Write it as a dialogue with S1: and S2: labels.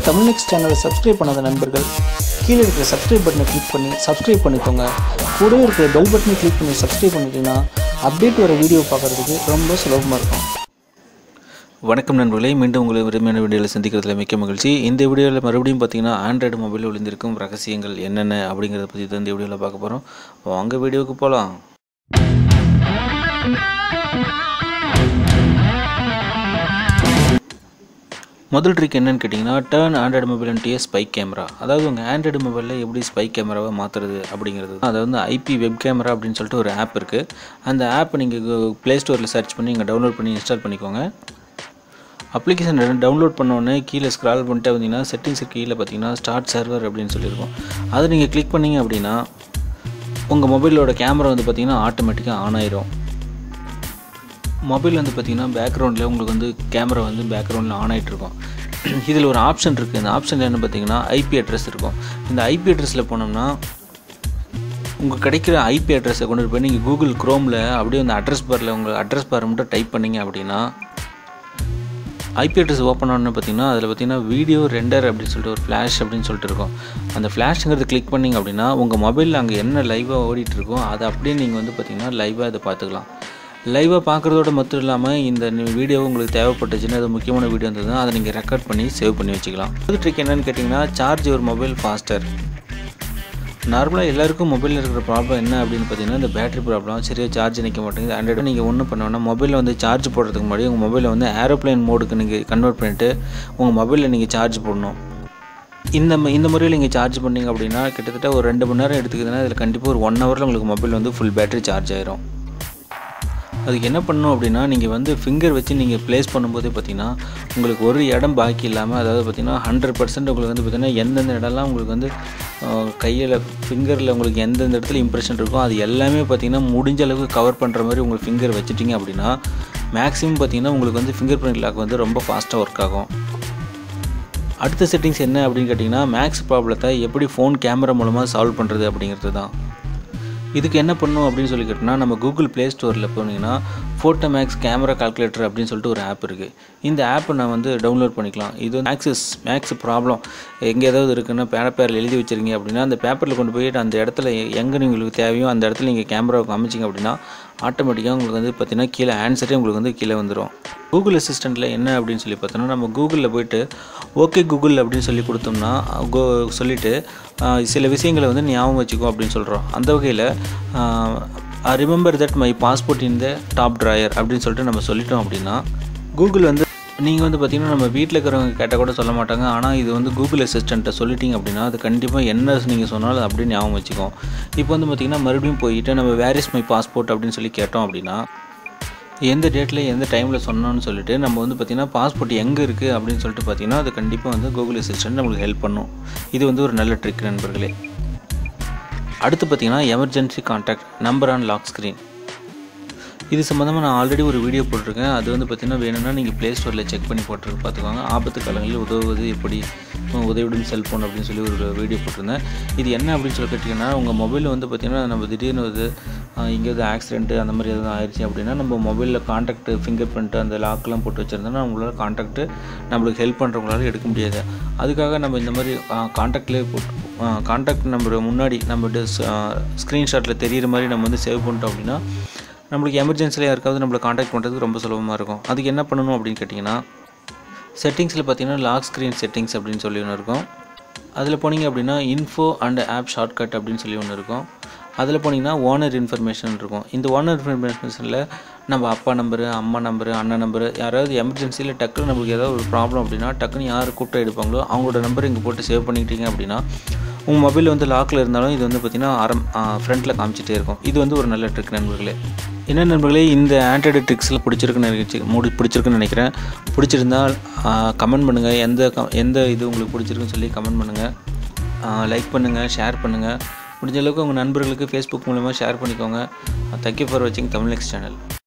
S1: Tamil next சேனலை subscribe பண்ணாத நண்பர்கள் கீழே இருக்கிற சப்ஸ்கிரைப் பட்டனை கிளிக் பண்ணி சப்ஸ்கிரைப் பண்ணிக்கோங்க கூடவே இருக்கிற பெல் பட்டனை கிளிக் பண்ணி சப்ஸ்கிரைப் பண்ணிட்டீங்கன்னா அப்டேட் வர வீடியோ பார்க்குறதுக்கு ரொம்ப சுலபமாக இருக்கும்
S2: வணக்கம் நண்பர்களே மீண்டும் உங்களை விரும்பின வீடியோவில் சந்திக்கிறதுல மிக்க மகிழ்ச்சி இந்த வீடியோவில் மறுபடியும் பார்த்தீங்கன்னா ஆண்ட்ராய்டு மொபைலில் ஒளிந்திருக்கும் ரகசியங்கள் என்னென்ன அப்படிங்கிறத பற்றி தான் இந்த வீடியோவில் பார்க்க போகிறோம் வாங்க வீடியோவுக்கு போகலாம் முதல் ட்ரிக் என்னன்னு கேட்டிங்கன்னா turn Android mobile and spy camera அதாவது உங்கள் ஆண்ட்ராய்டு மொபைலில் எப்படி ஸ்பை கேமராவை மாற்றுறது அப்படிங்கிறது தான். அது வந்து ஐபி வெப் கேமரா அப்படின்னு சொல்லிட்டு ஒரு ஆப் இருக்குது அந்த ஆப் நீங்கள் ப்ளே ஸ்டோரில் சர்ச் பண்ணி இங்கே டவுன்லோட் பண்ணி இன்ஸ்டால் பண்ணிக்கோங்க அப்ளிகேஷன் டவுன்லோட் பண்ணோடனே கீழே ஸ்க்ரால் பண்ணிட்டே வந்தீங்கன்னா செட்டிங்ஸ் கீழே பார்த்தீங்கன்னா ஸ்டார்ட் சர்வர் அப்படின்னு சொல்லியிருக்கோம் அதை நீங்கள் கிளிக் பண்ணீங்க அப்படின்னா உங்கள் மொபைலோட கேமரா வந்து பார்த்தீங்கன்னா ஆட்டோமேட்டிக்காக ஆன் ஆயிரும் மொபைல் வந்து பார்த்தீங்கன்னா பேக்ரவுண்டில் உங்களுக்கு வந்து கேமரா வந்து பேக்ரவுண்டில் ஆன் ஆகிட்டு இருக்கும் இதில் ஒரு ஆப்ஷன் இருக்குது இந்த ஆப்ஷன் என்ன பார்த்தீங்கன்னா ஐபி அட்ரஸ் இருக்கும் இந்த ஐபி அட்ரஸில் போனோம்னா உங்கள் கிடைக்கிற ஐபி அட்ரஸை கொண்டு போய் நீங்கள் கூகுள் க்ரோமில் அப்படியே அந்த அட்ரஸ் பாரில் உங்கள் அட்ரஸ் பார் மட்டும் டைப் பண்ணீங்க அப்படின்னா ஐபி அட்ரஸ் ஓப்பன் ஆனோன்னு பார்த்தீங்கன்னா அதில் பார்த்தீங்கன்னா வீடியோ ரெண்டர் அப்படின்னு சொல்லிட்டு ஒரு ஃப்ளாஷ் அப்படின்னு சொல்லிட்டு இருக்கும் அந்த ஃப்ளாஷுங்கிறது கிளிக் பண்ணிங்க அப்படின்னா உங்கள் மொபைலில் அங்கே என்ன லைவாக ஓடிட்டு இருக்கோ அதை அப்படியே நீங்கள் வந்து பார்த்தீங்கன்னா லைவாக இதை பார்த்துக்கலாம் லைவாக பார்க்குறதோட மட்டும் இல்லாமல் இந்த வீடியோ உங்களுக்கு தேவைப்பட்டுச்சுன்னா அது முக்கியமான வீடியோ இருந்ததுன்னா அதை நீங்கள் ரெக்கார்ட் பண்ணி சேவ் பண்ணி வச்சுக்கலாம் அது ட்ரிக் என்னன்னு கேட்டிங்கன்னா சார்ஜ் ஒரு மொபைல் ஃபாஸ்டர் நார்மலாக எல்லாருக்கும் மொபைலில் இருக்கிற ப்ராப்ளம் என்ன அப்படின்னு பார்த்தீங்கன்னா இந்த பேட்டரி ப்ராப்ளம் சரியாக சார்ஜ் நிற்க மாட்டேங்குது ஆண்ட்ராய்டு நீங்கள் ஒன்றும் பண்ண வேணாம் மொபைலில் வந்து சார்ஜ் போடுறதுக்கு முன்னாடி உங்கள் மொபைலை வந்து ஏரோப்ளேன் மோடுக்கு நீங்கள் கன்வெர்ட் பண்ணிவிட்டு உங்கள் மொபைலில் நீங்கள் சார்ஜ் போடணும் இந்த ம- இந்த முறையில் நீங்கள் சார்ஜ் பண்ணீங்க அப்படின்னா கிட்டத்தட்ட ஒரு ரெண்டு மணி நேரம் எடுத்துக்குதுன்னா இதில் கண்டிப்பாக ஒரு ஒன் ஹவரில் உங்களுக்கு மொபைல் வந்து ஃபுல் பேட்டரி சார்ஜ் ஆயிரும் அதுக்கு என்ன பண்ணணும் அப்படின்னா நீங்கள் வந்து ஃபிங்கர் வச்சு நீங்கள் ப்ளேஸ் பண்ணும்போதே பார்த்தீங்கன்னா உங்களுக்கு ஒரு இடம் பாக்கி இல்லாமல் அதாவது பார்த்தீங்கன்னா ஹண்ட்ரட் பர்சன்ட் உங்களுக்கு வந்து பார்த்தீங்கன்னா எந்தெந்த இடம்லாம் உங்களுக்கு வந்து கையில் ஃபிங்கரில் உங்களுக்கு எந்தெந்த இடத்துல இம்ப்ரெஷன் இருக்கோ அது எல்லாமே பார்த்தீங்கன்னா முடிஞ்ச அளவுக்கு கவர் பண்ணுற மாதிரி உங்களுக்கு ஃபிங்கர் வச்சுட்டிங்க அப்படின்னா மேக்ஸிமம் பார்த்தீங்கன்னா உங்களுக்கு வந்து ஃபிங்கர் பிரிண்ட் லாக் வந்து ரொம்ப ஃபாஸ்ட்டாக ஒர்க் ஆகும் அடுத்த செட்டிங்ஸ் என்ன அப்படின்னு கேட்டிங்கன்னா மேக்ஸ் ப்ராப்ளத்தை எப்படி ஃபோன் கேமரா மூலமாக சால்வ் பண்ணுறது அப்படிங்கிறது தான் இதுக்கு என்ன பண்ணும் அப்படின்னு சொல்லி கேட்டோம்னா நம்ம கூகுள் ப்ளே ஸ்டோரில் போனீங்கன்னா ஃபோட்டோ மேக்ஸ் கேமரா கால்குலேட்டர் அப்படின்னு சொல்லிட்டு ஒரு ஆப் இருக்குது இந்த ஆப்பை நான் வந்து டவுன்லோட் பண்ணிக்கலாம் இது வந்து மேக்ஸஸ் மேக்ஸ் ப்ராப்ளம் எங்கே ஏதாவது இருக்குன்னா பேப்பரில் எழுதி வச்சிருங்க அப்படின்னா அந்த பேப்பரில் கொண்டு போயிட்டு அந்த இடத்துல எங்கே உங்களுக்கு தேவையோ அந்த இடத்துல நீங்கள் கேமராவுக்கு அமைச்சிங்க அப்படின்னா ஆட்டோமேட்டிக்காக உங்களுக்கு வந்து பார்த்தீங்கன்னா கீழே ஆன்சரே உங்களுக்கு வந்து கீழே வந்துடும் கூகுள் அசிஸ்டண்ட்டில் என்ன அப்படின்னு சொல்லி பார்த்தோன்னா நம்ம கூகுளில் போயிட்டு ஓகே கூகுள் அப்படின்னு சொல்லி கொடுத்தோம்னா கோ சொல்லிவிட்டு சில விஷயங்களை வந்து ஞாபகம் வச்சுக்கோ அப்படின்னு சொல்கிறோம் அந்த வகையில் remember that my passport in the top drawer அப்படின்னு சொல்லிட்டு நம்ம சொல்லிட்டோம் அப்படின்னா கூகுள் வந்து நீங்கள் வந்து பார்த்தீங்கன்னா நம்ம வீட்டில் இருக்கிறவங்க கேட்டால் கூட சொல்ல மாட்டாங்க ஆனால் இது வந்து கூகுள் அசிஸ்டண்ட்டை சொல்லிட்டீங்க அப்படின்னா அது கண்டிப்பாக என்ன நீங்கள் சொன்னாலும் அது அப்படியே ஞாபகம் வச்சுக்கோம் இப்போ வந்து பார்த்தீங்கன்னா மறுபடியும் போயிட்டு நம்ம வேர் இஸ் மை பாஸ்போர்ட் அப்படின்னு சொல்லி கேட்டோம் அப்படின்னா எந்த டேட்டில் எந்த டைமில் சொன்னோன்னு சொல்லிட்டு நம்ம வந்து பார்த்திங்கன்னா பாஸ்போர்ட் எங்கே இருக்குது அப்படின்னு சொல்லிட்டு பார்த்தீங்கன்னா அது கண்டிப்பாக வந்து கூகுள் அசிஸ்டன்ட் நம்மளுக்கு ஹெல்ப் பண்ணும் இது வந்து ஒரு நல்ல ட்ரிக் நண்பர்களே அடுத்து பார்த்தீங்கன்னா emergency contact number on lock screen இது சம்மந்தமாக நான் ஆல்ரெடி ஒரு வீடியோ போட்டிருக்கேன் அது வந்து பார்த்திங்கன்னா வேணும்னா நீங்கள் ப்ளே ஸ்டோரில் செக் பண்ணி போட்டுருக்கு பார்த்துக்கோங்க ஆபத்து காலங்களில் உதவுவது எப்படி அஹ், உதவிடும் செல்ஃபோன் அப்படின்னு சொல்லி ஒரு வீடியோ போட்டிருந்தேன் இது என்ன அப்படின்னு சொல்லி கேட்டிங்கன்னா உங்கள் மொபைலில் வந்து பார்த்திங்கன்னா நம்ம திடீர்னு வந்து அஹ், எங்கேயாவது ஆக்சிடென்ட்டு அந்த மாதிரி எதுவும் ஆயிடுச்சு அப்படின்னா நம்ம மொபைலில் காண்டாக்ட் ஃபிங்கர் பிரிண்ட் அந்த லாக்லாம் போட்டு வச்சுருந்தோம்னா உங்களால் காண்டாக்ட் நம்மளுக்கு ஹெல்ப் பண்ணுறவங்களால எடுக்க முடியாது அதுக்காக நம்ம இந்த மாதிரி காண்டாக்ட்லேயே போட்டு காண்டாக்ட் நம்பர் முன்னாடி நம்ம ஸ்க்ரீன்ஷாட்டில் தெரியிற மாதிரி நம்ம வந்து சேவ் பண்ணிட்டோம் அப்படின்னா நம்மளுக்கு எமர்ஜென்சியில் யாருக்காவது நம்மளை காண்டாக்ட் பண்ணுறதுக்கு ரொம்ப சுலபமாக இருக்கும் அதுக்கு என்ன பண்ணணும் அப்படின்னு கேட்டிங்கன்னா செட்டிங்ஸில் பார்த்தீங்கன்னா லாக் ஸ்க்ரீன் செட்டிங்ஸ் அப்படின்னு சொல்லி ஒன்று இருக்கும் அதில் போனீங்க அப்படின்னா இன்ஃபோ அண்ட் ஆப் ஷார்ட்கட் அப்படின்னு சொல்லி ஒன்று இருக்கும் அதில் போனீங்கன்னா ஓனர் இன்ஃபர்மேஷன் இருக்கும் இந்த ஓனர் இன்ஃபர்மேஷனில் நம்ம அப்பா நம்பரு அம்மா நம்பரு அண்ணன் நம்பரு யாராவது எமர்ஜென்சியில் டக்குன்னு நம்மளுக்கு ஏதாவது ஒரு ப்ராப்ளம் அப்படின்னா டக்குன்னு யார் கூப்பிட்டு எடுப்பாங்களோ அவங்களோட நம்பர் இங்கே போட்டு சேவ் பண்ணிக்கிட்டீங்க அப்படின்னா உங்கள் மொபைல் வந்து லாக்கில் இருந்தாலும் இது வந்து பார்த்திங்கன்னா ஆரம் ஃப்ரண்ட்டில் காமிச்சிட்டே இருக்கும் இது வந்து ஒரு நல்ல ட்ரிக் நண்பர்களே என்ன நண்பர்களே இந்த ஆண்ட்ராய்டு ட்ரிக்ஸ்லாம் பிடிச்சிருக்குன்னு நினைச்சு மூடி பிடிச்சிருக்குன்னு நினைக்கிறேன் பிடிச்சிருந்தால் கமெண்ட் பண்ணுங்கள் எந்த க- எந்த இது உங்களுக்கு பிடிச்சிருக்குன்னு சொல்லி கமெண்ட் பண்ணுங்கள் லைக் பண்ணுங்கள் ஷேர் பண்ணுங்கள் முடிஞ்ச அளவுக்கு உங்கள் நண்பர்களுக்கு ஃபேஸ்புக் மூலமாக ஷேர் பண்ணிக்கோங்க தேங்க்யூ ஃபார் வாட்சிங் தமிழ் நெக்ஸ்ட் சேனல்